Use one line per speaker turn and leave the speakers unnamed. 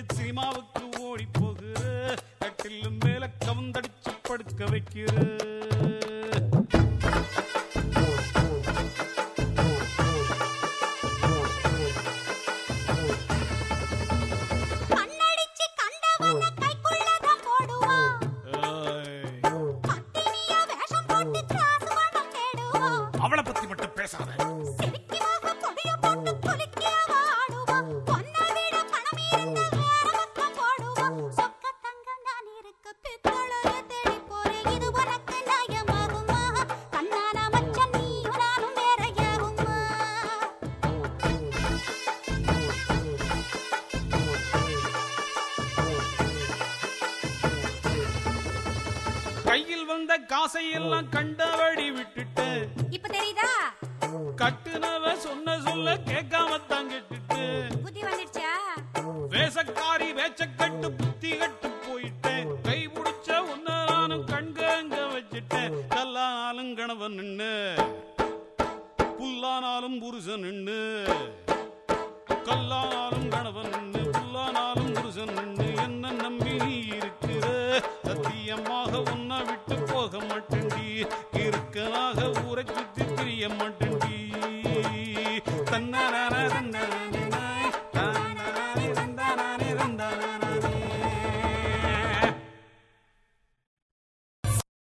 சினிமாவுக்கு ஓடி போகிற கட்டிலும் மேல கவுந்தடிச்சு படுக்க வைக்கிற
கண்ணடிச்சு கண்டவன கைக்குள்ளதான் போடுவான்
ஏய்,
பத்தினியா வேஷம் போட்டு காசு பணம் தேடுவான்
அவளை பத்தி மட்டும் பேசாத
சிரிக்கிவாக கொடிய போட்டு குலுக்கியவ ஆடுவான் பொன்னை விட பணம் இருந்தா வேற பக்கம் போடுவான் சொக்க தங்கம் நான் இருக்க பித்தளைய தேடி போறேன் இது உனக்கு நியாயமாகுமா கண்ணான மச்சன் நீயும் நானும் வேறையாகுமா
கையில் வந்த காசை எல்லாம் கண்டபடி விட்டுட்டு
இப்ப தெரியுதா
கட்டுனவ சொன்ன சொல்ல கேட்காம தான் கெட்டுட்டு
புத்தி வந்துடுச்சா
வேசக்காரி வேச்சக்கட்டு புத்தி கட்டு போயிட்டேன் கை பிடிச்ச உன்ன நானும் கண்கங்க வச்சுட்டேன் கல்லானாலும் கணவன் நின்னு புல்லானாலும் புருஷன் நின்னு கல்லானாலும் கணவன் நின்னு புல்லானாலும் புருஷன் நின்னு என்ன நம்பி நீ இருக்கிற சத்தியமாக உன்னை விட்டு போக மாட்டேன்டி இரு